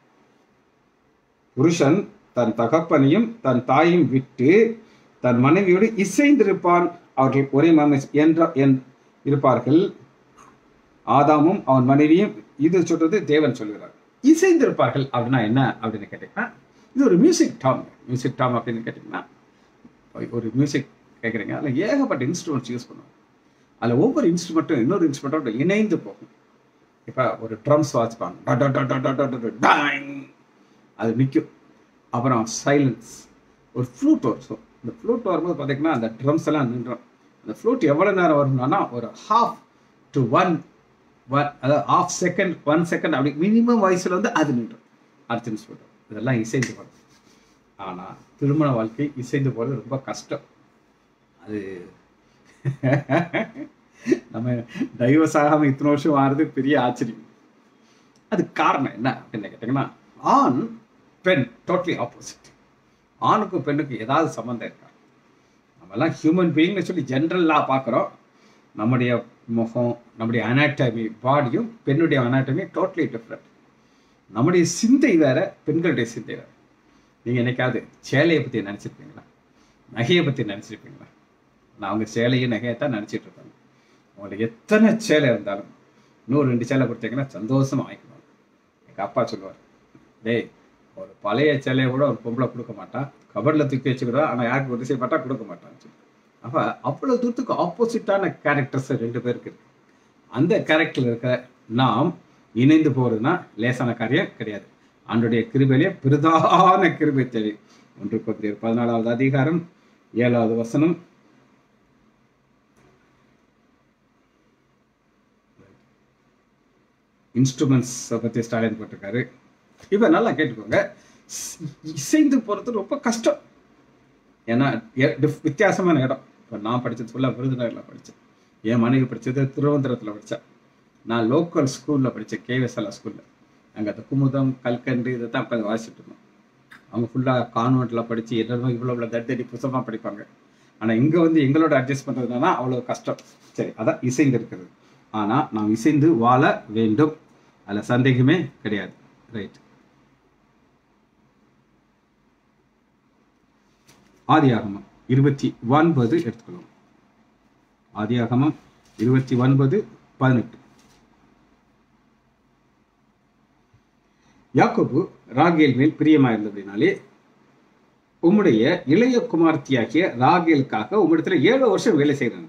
புருஷன் தன் தகப்பனையும் தன் தாயையும் விட்டு தன் மனைவியோடு இசைந்திருப்பான் அவர்கள் ஒரே மாமை என்ற என் இருப்பார்கள் ஆதாமும் அவன் மனைவியும் இது சொல்றது தேவன் சொல்கிறார் இசைந்திருப்பார்கள் அப்படின்னா என்ன அப்படின்னு கேட்டீங்கன்னா இது ஒரு மியூசிக் டாம் மியூசிக் டாம் அப்படின்னு கேட்டிங்கன்னா ஒரு மியூசிக் கேட்குறீங்க அதில் ஏகப்பட்ட இன்ஸ்ட்ருமெண்ட்ஸ் யூஸ் பண்ணுவாங்க அதில் ஒவ்வொரு இன்ஸ்ட்ருமெண்ட்டும் இன்னொரு இன்ஸ்ட்ருமெண்ட்டோட இணைந்து போகும் இப்போ ஒரு ட்ரம்ஸ் வாசிப்பாங்க ட ட ட ட ட ட ட ட டாங். அது நிற்கும் அப்புறம் சைலன்ஸ் ஒரு ஃப்ளூட் வரும் இந்த ஃப்ளூட் வரும்போது பார்த்தீங்கன்னா அந்த ட்ரம்ஸ் எல்லாம் நின்றோம் அந்த ஃப்ளூட் எவ்வளோ நேரம் வரும்னா ஒரு ஹாஃப் டு ஒன் ஒன் அதாவது ஆஃப் செகண்ட் ஒன் செகண்ட் அப்படி மினிமம் வயசில் வந்து அது நின்றும் அடுத்த இன்ஸ்ட்ருமெண்ட் இதெல்லாம் இசைந்து போகிறது ஆனால் திருமண வாழ்க்கை இசைந்து போகிறது ரொம்ப கஷ்டம் அது நம்ம டைவர்ஸ் ஆகாம இத்தனை வருஷம் ஆறுது பெரிய ஆச்சரியம் அது காரணம் என்ன அப்படின்னு கேட்டிங்கன்னா ஆண் பெண் டோட்டலி ஆப்போசிட் ஆணுக்கும் பெண்ணுக்கும் ஏதாவது சம்மந்தம் இருக்கா நம்மலாம் ஹியூமன் பீயிங்னு சொல்லி ஜென்ரலாக பார்க்குறோம் நம்முடைய முகம் நம்முடைய அனாட்டமி பாடியும் பெண்ணுடைய அனாட்டமி டோட்டலி டிஃப்ரெண்ட் நம்முடைய சிந்தை வேற பெண்களுடைய சிந்தை வேற நீங்கள் என்னைக்காவது சேலையை பற்றி நினச்சிருப்பீங்களா நகையை பற்றி நினச்சிருப்பீங்களா நான் அவங்க சேலையும் நகையை தான் நினச்சிட்டு இருப்பாங்க உங்களுக்கு எத்தனை சேலை இருந்தாலும் இன்னொரு ரெண்டு சேலை கொடுத்தீங்கன்னா சந்தோஷமா வாங்கிக்கணும் எங்கள் அப்பா சொல்லுவார் டேய் ஒரு பழைய சேலையை கூட ஒரு பொம்பளை கொடுக்க மாட்டான் கபடில் தூக்கி வச்சுக்கிறோம் ஆனால் யாருக்கு உதவி செய்ய மாட்டா கொடுக்க மாட்டான்னு சொல்லி அப்போ அவ்வளோ தூரத்துக்கு ஆப்போசிட்டான கேரக்டர்ஸ் ரெண்டு பேருக்கு இருக்கு அந்த கேரக்டர் இருக்கிற நாம் இணைந்து போறதுன்னா லேசான காரியம் கிடையாது ஆண்டுடைய கிருபையிலே பிரதான கிருபை தேவை ஒன்று கொத்தியர் பதினாலாவது அதிகாரம் ஏழாவது வசனம் இன்ஸ்ட்ருமெண்ட்ஸ் பற்றி ஸ்டாலின் போட்டிருக்காரு இப்போ நல்லா கேட்டுக்கோங்க ஸ்- இசைந்து போகிறது ரொம்ப கஷ்டம் ஏன்னா எ- டிஃப்- வித்தியாசமான இடம் இப்போ நான் படித்தது ஃபுல்லாக விருதுநகரில் படித்தேன் என் மனைவி படித்தது திருவனந்தபுரத்தில் படித்தேன் நான் லோக்கல் ஸ்கூலில் படித்தேன் கேவிஎஸ்எல்ஆர் ஸ்கூலில் அங்கே அந்த குமுதம் கல்கண்டு இதை தான் உட்காந்து வாசிச்சுட்டு இருந்தோம் அவங்க ஃபுல்லாக கான்வெண்ட்டில் படித்து என்னமோ இவ்வளோ இவ்வளோ தட்டடி புத்தகமாக படிப்பாங்க ஆனால் இங்கே வந்து எங்களோட அட்ஜஸ்ட் பண்ணுறதுனா அவ்வளோ கஷ்டம் சரி அதான் இசைந்து இருக்கிறது ஆனால் நாம் இசைந்து வாழ வேண்டும் அதில் சந்தேகமே கிடையாது ரைட் ஆதியாகமம் இருபத்தி ஒன்பது எடுத்துக்கணும் ஆதியாகமம் இருபத்தி ஒன்பது பதினெட்டு யாக்கோபு ராகேல் மேல் பிரியமாயிருந்தபடினாலே உம்முடைய இளைய குமார்த்தியாகிய ராகேலுக்காக உம்மிடத்துல ஏழு வருஷம் வேலை செய்கிறாங்க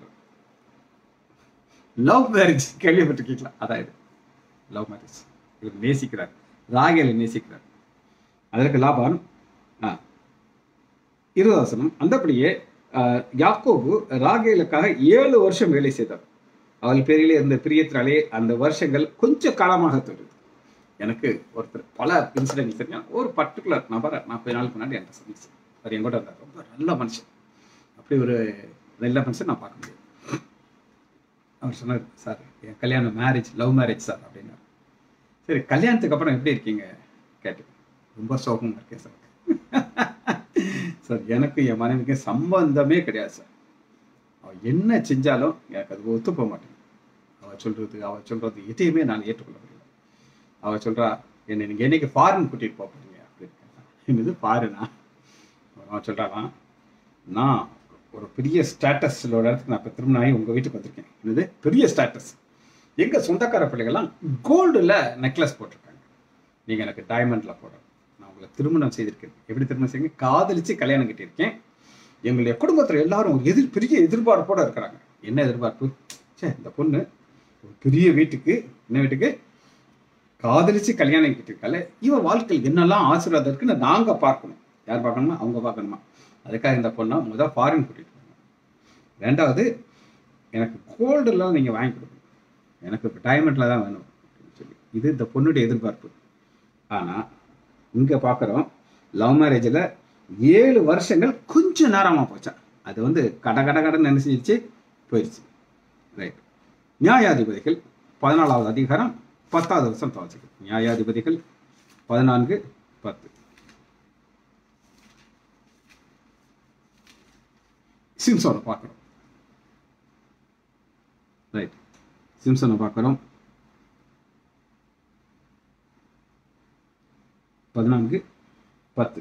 லவ் மேரேஜ் கேள்விப்பட்டிருக்கீங்களா அதான் இது லவ் மேரேஜ் இவர் நேசிக்கிறார் ராகேலை நேசிக்கிறார் அதற்கு லாபான் ஆ இருதாசனம் அந்தபடியே ஆஹ், யாக்கோபு ராகேலுக்காக ஏழு வருஷம் வேலை செய்தார் அவள் பேரிலே இருந்த பிரியத்தினாலே அந்த வருஷங்கள் கொஞ்சம் காலமாக தொடருது எனக்கு ஒருத்தர் பல இன்சிடென்ட்ஸ் தெரியும் ஒரு பர்டிகுலர் நபரை நாற்பது நாளுக்கு முன்னாடி என்கிட்ட சந்திச்சேன் அவர் என் கூட இருந்தார் ரொம்ப நல்ல மனுஷன் அப்படி ஒரு நல்ல மனுஷன் நான் பார்க்க முடியாது அவர் சொன்னார் சார் என் கல்யாணம் மேரேஜ் லவ் மேரேஜ் சார் அப்படின்னாரு சரி கல்யாணத்துக்கு அப்புறம் எப்படி இருக்கீங்க கேட்டு ரொம்ப சோகமாக இருக்கேன் சார் சார் எனக்கு என் மனைவிக்கும் சம்பந்தமே கிடையாது சார் அவள் என்ன செஞ்சாலும் எனக்கு அது ஒத்து போக மாட்டேங்குது அவள் சொல்றது அவள் சொல்றது எதையுமே நான் ஏற்றுக்கொள்ள முடியல அவள் சொல்றா என்னை நீங்க என்னைக்கு ஃபாரின் கூட்டிட்டு போக போறீங்க அப்படின்னு கேட்டா. என்னது ஃபாரினா அவன் சொல்றான் நான் ஒரு பெரிய ஸ்டேட்டஸோட இடத்துக்கு நான் இப்போ திருமணம் ஆகி உங்க வீட்டுக்கு வந்திருக்கேன் என்னது பெரிய ஸ்டேட்டஸ் எங்க சொந்தக்கார பிள்ளைகள்லாம் கோல்டுல நெக்லஸ் போட்டிருக்காங்க நீங்க எனக்கு டைமண்ட்ல போடணும் நான் உங்களை திருமணம் செய்திருக்கேன் எப்படி திருமணம் செய்யுங்க காதலிச்சு கல்யாணம் கட்டியிருக்கேன் எங்களுடைய குடும்பத்துல எல்லாரும் ஒரு எதிர் பெரிய எதிர்பார்ப்போட இருக்கிறாங்க என்ன எதிர்பார்ப்பு ச்சே இந்த பொண்ணு ஒரு பெரிய வீட்டுக்கு என்ன வீட்டுக்கு காதலிச்சு கல்யாணம் கட்டிருக்கால இவன் வாழ்க்கையில் என்னெல்லாம் ஆசீர்வாதம் இருக்குன்னு நாங்க பார்க்கணும் யார் பார்க்கணுமா அவங்க பார்க்கணுமா அதுக்காக இந்த பொண்ணை முதல் ஃபாரின் கூட்டிட்டு போகணும் ரெண்டாவது எனக்கு கோல்டெல்லாம் நீங்க வாங்கி கொடுக்கணும் எனக்கு இப்போ டைமண்ட்ல தான் வேணும் அப்படின்னு சொல்லி இது இந்த பொண்ணுடைய எதிர்பார்ப்பு ஆனா இங்க பார்க்குறோம் லவ் மேரேஜில் ஏழு வருஷங்கள் கொஞ்சம் நேரமா போச்சா அது வந்து கட கட கடன்னு நினைச்சிருச்சு போயிடுச்சு ரைட் நியாயாதிபதிகள் பதினாலாவது அதிகாரம் பத்தாவது வருஷம் துவச்சிக்கு நியாயாதிபதிகள் பதினான்கு பத்து சிம்சோனை பார்க்குறோம் ரைட் சிம்சனை பார்க்குறோம் பதினான்கு பத்து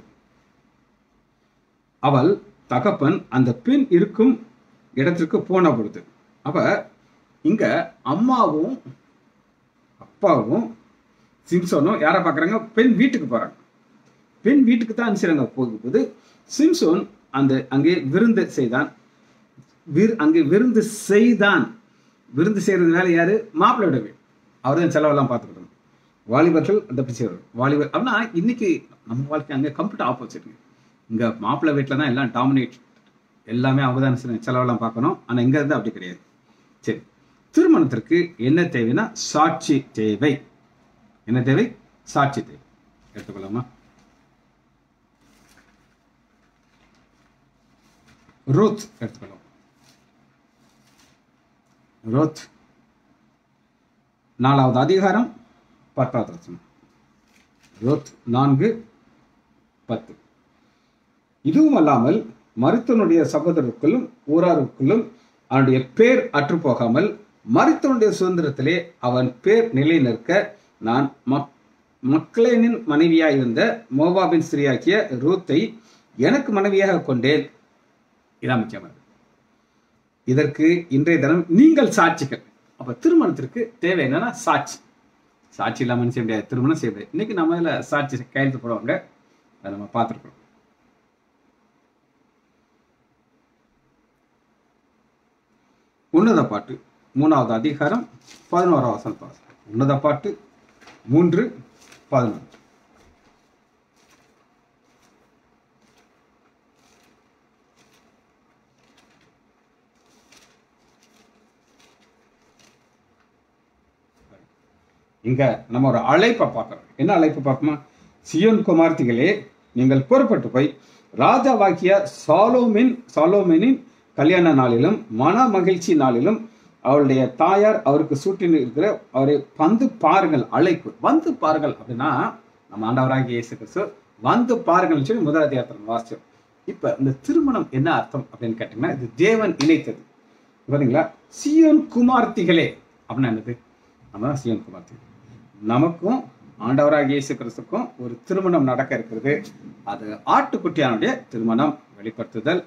அவள் தகப்பன் அந்த பெண் இருக்கும் இடத்திற்கு போன பொழுது அப்ப இங்க அம்மாவும் அப்பாவும் சிம்சோனும் யாரை பார்க்குறாங்க பெண் வீட்டுக்கு போறாங்க பெண் வீட்டுக்கு தான் செய்றாங்க போகும்போது சிம்சோன் அந்த அங்கே விருந்து செய்தான் விரு அங்கே விருந்து செய்தான் விருந்து செய்யறது வேலை யாரு மாப்பிள்ளையோட வீடு அவர் தான் செலவெல்லாம் பார்த்துக்கிட்டோம் வாலிபர்கள் அந்த பிச்சைவர் வாலிபர் அப்படின்னா இன்னைக்கு நம்ம வாழ்க்கை அங்கே கம்ப்ளீட் ஆப்போசிட் இங்க மாப்பிள்ளை வீட்டில் தான் எல்லாம் டாமினேட் எல்லாமே அவங்க தான் செ- செலவெல்லாம் பார்க்கணும் ஆனா இங்க இருந்து அப்படி கிடையாது சரி திருமணத்திற்கு என்ன தேவைன்னா சாட்சி தேவை என்ன தேவை சாட்சி தேவை எடுத்துக்கொள்ளாமா ரூத் எடுத்துக்கொள்ளும் ரூத் நாலாவது அதிகாரம் பத்தாவது வசனம் ரோத் நான்கு பத்து இதுவும் அல்லாமல் மருத்துவனுடைய சகோதரருக்குள்ளும் ஊராருக்குள்ளும் அவனுடைய பேர் அற்றுப்போகாமல் மருத்துவனுடைய சுதந்திரத்திலே அவன் பேர் நிலை நிற்க நான் மக் மக்களேனின் மனைவியாய் இருந்த மோபாபின் ஸ்திரியாக்கிய ரூத்தை எனக்கு மனைவியாக கொண்டேன் இதான் முக்கியமானது இதற்கு இன்றைய தினம் நீங்கள் சாட்சிகள் அப்ப திருமணத்திற்கு தேவை என்னன்னா சாட்சி சாட்சி இல்லாமல் செய்ய முடியாது திருமணம் செய்ய முடியாது இன்னைக்கு நம்ம இதுல சாட்சி கையெழுத்து போடுவாங்க அதை நம்ம பார்த்துருக்கோம் உன்னத பாட்டு மூணாவது அதிகாரம் பதினோராவது வசனத்தை வாசிக்கலாம். உன்னத பாட்டு மூன்று பதினொன்று இங்க நம்ம ஒரு அழைப்பை பார்க்கிறோம் என்ன அழைப்பு பார்ப்போமா சியோன் குமார்த்திகளே நீங்கள் புறப்பட்டு போய் ராஜாவாக்கிய சாலோமின் சாலோமினின் கல்யாண நாளிலும் மன மகிழ்ச்சி நாளிலும் அவருடைய தாயார் அவருக்கு சூட்டின்னு இருக்கிற அவரை வந்து பாருங்கள் அழைப்பு வந்து பாருங்கள் அப்படின்னா நம்ம ஆண்டவராகிய இயேசு கிறிஸ்து வந்து பாருங்கள்னு சொல்லி முதல் அதிகாரத்தில் வாசிச்சோம் இப்ப இந்த திருமணம் என்ன அர்த்தம் அப்படின்னு கேட்டீங்கன்னா இது தேவன் இணைத்தது பாத்தீங்களா சியோன் குமார்த்திகளே அப்படின்னா என்னது நம்ம தான் சியோன் குமார்த்திகள் நமக்கும் ஆண்டவராகிய இயேசு கிறிஸ்துக்கும் ஒரு திருமணம் நடக்க இருக்கிறது அது ஆட்டுக்குட்டியானுடைய திருமணம் வெளிப்படுத்துதல்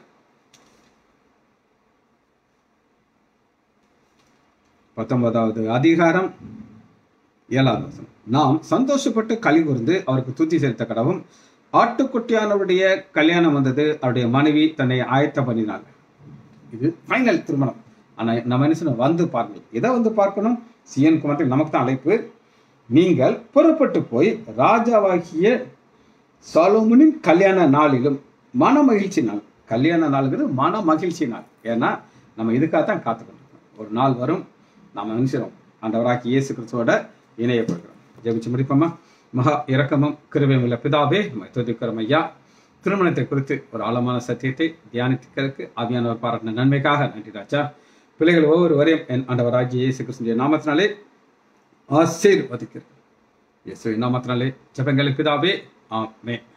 பத்தொன்பதாவது அதிகாரம் ஏழாவது வசனம் நாம் சந்தோஷப்பட்டு களி கூர்ந்து அவருக்கு துதி செலுத்த கடவும் ஆட்டுக்குட்டியானவருடைய கல்யாணம் வந்தது அவருடைய மனைவி தன்னை ஆயத்தம் பண்ணினாள் இது ஃபைனல் திருமணம் ஆனா நம்ம என்ன சொன்னோம் வந்து பாருங்கள் எதை வந்து பார்க்கணும் சிஎன் குமாரத்தில் நமக்கு தான் அழைப்பு நீங்கள் புறப்பட்டு போய் ராஜாவாகிய சாலோமனின் கல்யாண நாளிலும் மன மகிழ்ச்சி நாள் கல்யாண நாளுங்கிறது மன மகிழ்ச்சி நாள் ஏன்னா நம்ம இதுக்காக தான் காத்துக்கணும் ஒரு நாள் வரும் நாம நினைச்சிடும் ஆண்டவராக்கி இயேசு கிறிஸ்துவோட இணையப்படுகிறோம் ஜெபிச்சு முடிப்போமா மகா இரக்கமும் கிருபையும் உள்ள பிதாவே உம்மை துதிக்கிறோம் ஐயா திருமணத்தை குறித்து ஒரு ஆழமான சத்தியத்தை தியானிக்கிறதுக்கு ஆவியானவர் பாராட்டின நன்மைக்காக நன்றி ராஜா பிள்ளைகள் ஒவ்வொருவரையும் என் ஆண்டவராகிய இயேசு கிறிஸ்துவின் நாமத்தினாலே ஆசீர்வதிக்கிறேன் இயேசுவின் நாமத்தினாலே ஜெபங்களுக்கு பிதாவே ஆமென்